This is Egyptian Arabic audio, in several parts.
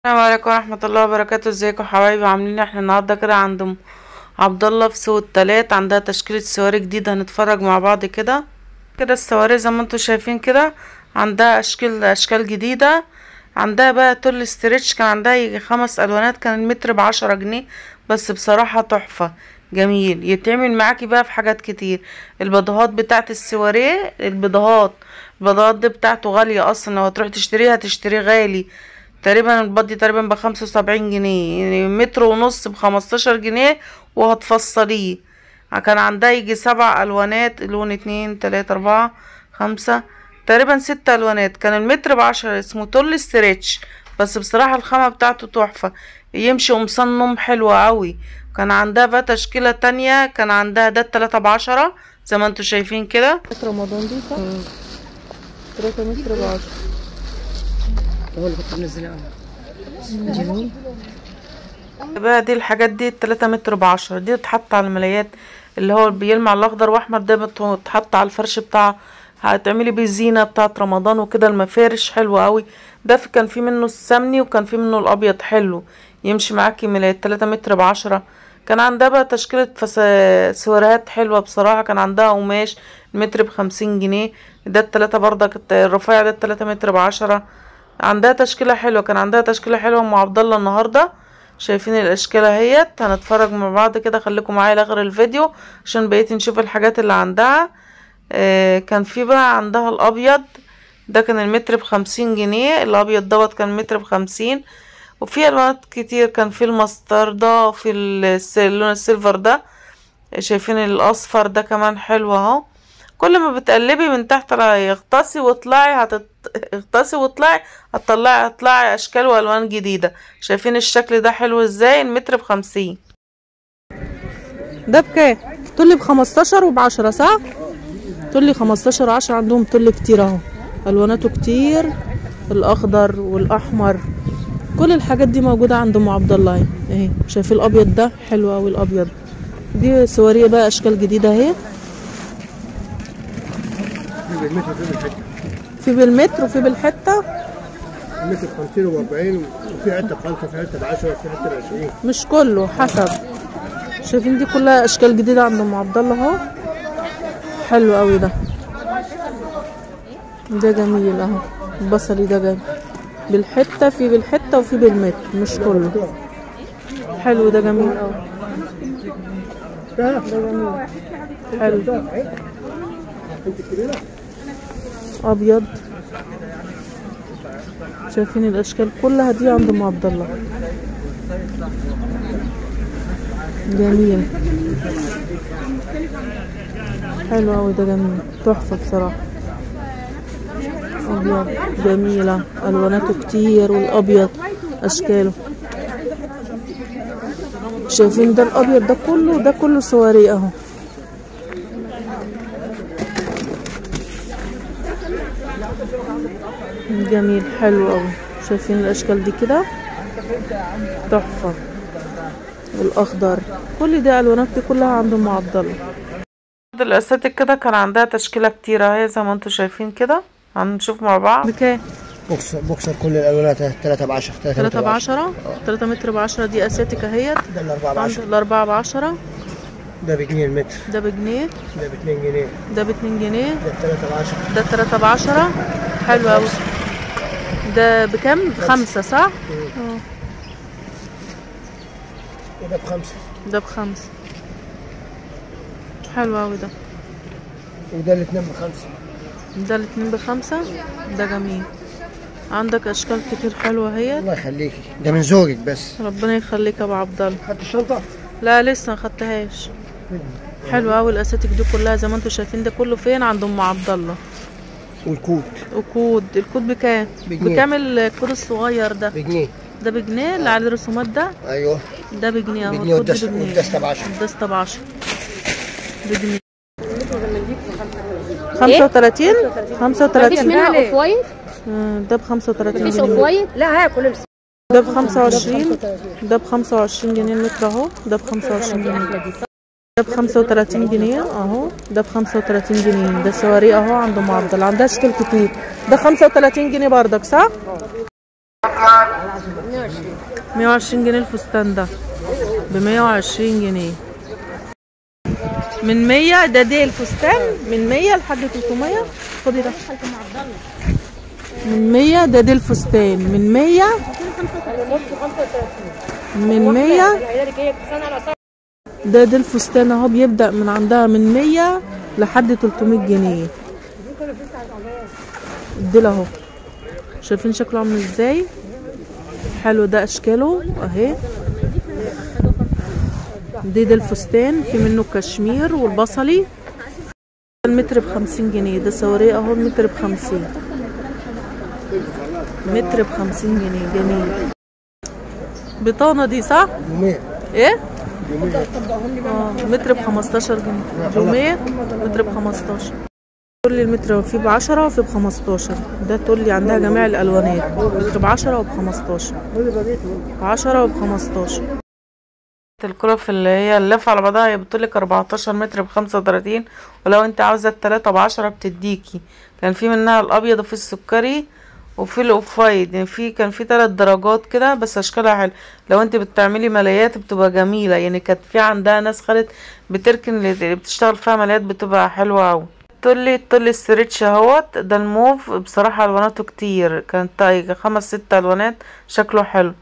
السلام عليكم ورحمة الله وبركاته ازيكم حبايبي عاملين احنا النهاردة كده عند ام عبد الله في سوق التلات عندها تشكيلة سواري جديدة هنتفرج مع بعض كده كده السواري زي ما انتم شايفين كده عندها اشكال اشكال جديدة عندها بقى تل استريتش كان عندها يجي خمس الوانات كان المتر بعشرة جنيه بس بصراحة تحفة جميل يتعمل معاكي بقى في حاجات كتير البضاهات بتاعت السواريه البضاهات البضاهات دي بتاعته غالية اصلا لو هتروح تشتريها تشتريه غالي تقريبا البادي تقريبا بخمسة وسبعين جنيه يعني متر ونص بخمستاشر جنيه وهتفصليه كان عندها يجي سبع الوانات لون اتنين تلاتة اربعة خمسة تقريبا ست الوانات كان المتر بعشرة اسمه تول ستريتش بس بصراحة الخامة بتاعته تحفة يمشي ومصنم حلو قوي كان عندها بقى تشكيلة تانية كان عندها ده التلاتة بعشرة زي ما انتوا شايفين كده رمضان دي صح؟ تلاتة متر بعشرة هو اللي كنت منزلها جنون بقى دي الحاجات دي التلاتة متر بعشرة دي تتحط على الملايات اللي هو بيلمع الاخضر واحمر ده بتحط على الفرش بتاع هتعملي بيه زينة بتاعت رمضان وكده المفارش حلو قوي ده في كان في منه السمني وكان في منه الابيض حلو يمشي معاكي ملايات تلاتة متر بعشرة كان عندها بقى تشكيلة فس... سواريهات حلوة بصراحة كان عندها قماش المتر بخمسين جنيه ده التلاتة برضك الرفيع ده التلاتة متر بعشرة عندها تشكيلة حلوة كان عندها تشكيلة حلوة مع عبد الله النهاردة شايفين الاشكال اهيت هنتفرج مع بعض كده خليكم معايا لاخر الفيديو عشان بقيت نشوف الحاجات اللي عندها آه كان في بقى عندها الابيض ده كان المتر بخمسين جنيه الابيض دوت كان متر بخمسين وفي الوانات كتير كان في المستردة وفي اللون السيلفر ده شايفين الاصفر ده كمان حلو اهو كل ما بتقلبي من تحت يغطسي واطلعي هتت... اغطسي واطلعي هتطلعي هتطلعي اشكال والوان جديده شايفين الشكل ده حلو ازاي المتر بخمسين ده بكام تقولي بخمستاشر وبعشرة صح تقولي خمستاشر عشرة عندهم تل كتير اهو الواناته كتير الاخضر والاحمر كل الحاجات دي موجوده عند ام عبد الله اهي شايفين الابيض ده حلو قوي الابيض دي سواريه بقى اشكال جديده اهي في بالمتر وفي بالحته المتر ب 50 و 40 وفي حته ب 5 في حته ب 10 وفي حته ب 20 مش كله حسب شايفين دي كلها اشكال جديده عند ام عبد الله اهو حلو قوي ده ده جميل اهو البصلي ده جميل بالحته في بالحته وفي بالمتر مش كله حلو ده جميل قوي ده جميل حلو ابيض شايفين الاشكال كلها دي عند ام عبد الله جميل حلو قوي ده جميل تحفه بصراحه ابيض جميله الواناته كتير والابيض اشكاله شايفين ده الابيض ده كله ده كله سواري اهو جميل حلو قوي شايفين الاشكال دي كده تحفه والاخضر كل دي الوانات دي كلها عند ام عبد الله الاستاتيك كده كان عندها تشكيله كتيره اهي زي ما انتم شايفين كده هنشوف مع بعض بكام بوكسر بوكسر كل الالوانات 3 ب 10 3 ب 10 3 متر ب 10 دي اساتيك اهيت ده الاربعه ب عند 10 الاربعه ب 10 ده بجنيه المتر ده بجنيه ده ب 2 جنيه ده ب 2 جنيه ده 3 ب 10 ده 3 ب 10 حلو قوي ده بكام بخمسة صح اه وده بخمسه ده بخمسة حلو قوي ده وده الاثنين بخمسه ده الاتنين بخمسة ده جميل عندك اشكال كتير حلوة اهيت الله يخليكي ده من زوجك بس ربنا يخليك يا ابو عبد الله خدت الشنطه لا لسه ما خدتهاش حلو قوي الاساتيك دي كلها زي ما انتم شايفين ده كله فين عند ام عبد الله والكوت وكود الكود بكام بجنيه. بكام الكود الصغير ده بجنيه ده بجنيه اللي عليه الرسومات ده ايوه ده بجنيه اهو بجنيه الكود والدست- بجنيه والدستة بعشرة. الدستة بعشرة بجنيه خمسة وتلاتين خمسة مفيش وتلاتين منها اوف وايت ده بخمسة وتلاتين مفيش اوف جنيه وايت لا هاكل ده بخمسة وعشرين ده بخمسة وعشرين جنيه المتر اهو ده بخمسة وعشرين جنيه ده بخمسة وتلاتين جنيه اهو ده بخمسة وتلاتين جنيه ده سواري اهو عند ام عبد الله عندها اشكال كتير ده خمسة وتلاتين جنيه بردك صح؟ مية وعشرين جنيه الفستان ده بمية وعشرين جنيه من مية ده دي الفستان من مية لحد تلتمية خدي ده من مية ده دي الفستان من مية من مية ده ده الفستان اهو بيبدأ من عندها من مية لحد تلتمية جنيه الديل اهو شايفين شكله عامل ازاي حلو ده اشكاله اهي دي ده الفستان في منه كشمير والبصلي المتر بخمسين جنيه ده سواريه اهو المتر بخمسين متر بخمسين جنيه جميل بطانة دي صح؟ يومين ايه؟ يومين اه متر بخمستاشر جنيه جمية متر بخمستاشر تقول لي المتر فيه بعشرة وفيه بخمستاشر ده تقول لي عندها جميع الألوانات متر بعشرة وبخمستاشر عشرة وبخمستاشر الكلف اللي هي اللفة على بعضها هي بتقولك 14 متر بخمسة وتلاتين ولو انت عاوزة التلاتة بعشرة بتديكي كان في منها الأبيض وفي السكري وفي الأوفايد يعني في كان في تلات درجات كده بس أشكالها حلو لو انت بتعملي ملايات بتبقى جميلة يعني كانت في عندها ناس خدت بتركن اللي بتشتغل فيها ملايات بتبقى حلوة أوي التولي التولي الستريتش اهوت ده الموف بصراحة ألواناته كتير كانت طايقة خمس ست ألوانات شكله حلو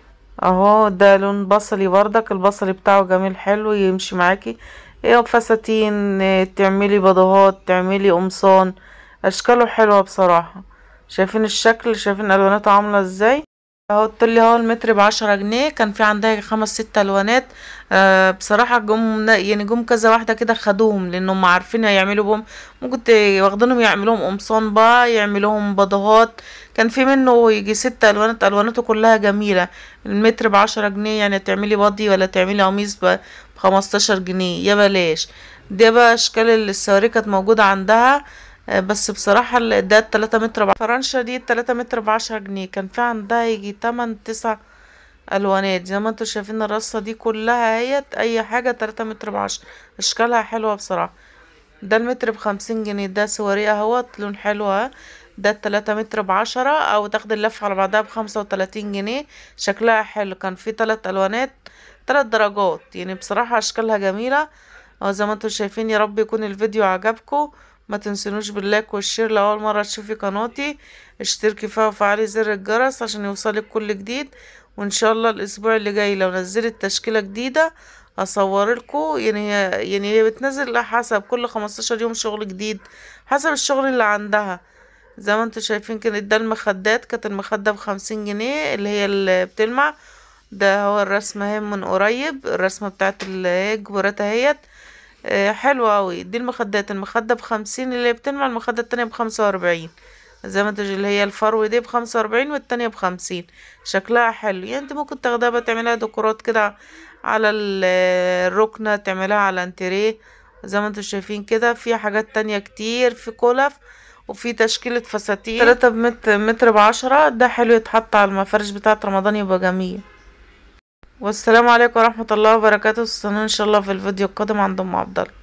اهو ده لون بصلي بردك البصلي بتاعه جميل حلو يمشي معاكي ايه فساتين إيه، تعملي بضهات تعملي قمصان اشكاله حلوة بصراحة شايفين الشكل شايفين الواناته عاملة ازاي اهو التولي اهو المتر بعشرة جنيه كان في عندها خمس ست الوانات آه بصراحة جم يعني جم كذا واحدة كده خدوهم لانهم عارفين هيعملوا بهم ممكن ت- واخدينهم يعملوهم قمصان بقى يعملوهم بضهات كان في منه يجي ست الوانات الواناته كلها جميلة المتر بعشرة جنيه يعني تعملي بادي ولا تعملي قميص ب- بخمستاشر جنيه يا بلاش ده بقى اشكال السواري كانت موجودة عندها آه، بس بصراحة ال- ده التلاتة متر بع- فرنشا دي التلاتة متر بعشرة جنيه كان في عندها يجي تمن تسع الوانات زي ما انتوا شايفين الرصة دي كلها اهيت اي حاجة تلاتة متر بعشرة اشكالها حلوة بصراحة ده المتر بخمسين جنيه ده سواريه اهوت لون حلو اهي ده التلاتة متر بعشرة او تاخد اللفة على بعضها بخمسة وتلاتين جنيه شكلها حلو كان في تلات الوانات تلات درجات يعني بصراحة اشكالها جميلة اهو زي ما انتوا شايفين يا رب يكون الفيديو عجبكم ما تنسونوش باللايك والشير لأول مرة تشوفي قناتي اشتركي فيها وفعلي زر الجرس عشان يوصلك كل جديد وان شاء الله الاسبوع اللي جاي لو نزلت تشكيلة جديدة اصور لكم يعني هي يعني هي بتنزل حسب كل 15 يوم شغل جديد حسب الشغل اللي عندها زي ما انتوا شايفين كده ده المخدات كانت المخدة بخمسين جنيه اللي هي اللي بتلمع ده هو الرسمة اهي من قريب الرسمة بتاعت ال- اهي الجبرات اهيت آه، حلوة اوي دي المخدات المخدة بخمسين اللي بتلمع المخدة التانية بخمسة واربعين زي ما انتوا اللي هي الفرو دي بخمسة واربعين والتانية بخمسين شكلها حلو يعني انت ممكن تاخدها بقى تعملها ديكورات كده على ال- الركنة تعملها على انتريه زي ما انتوا شايفين كده في حاجات تانية كتير في كلف وفي تشكيلة فساتين تلاتة بمتر متر بعشرة ده حلو يتحط على المفارش بتاعة رمضان يبقى جميل والسلام عليكم ورحمة الله وبركاته استنوا ان شاء الله في الفيديو القادم عند ام عبد الله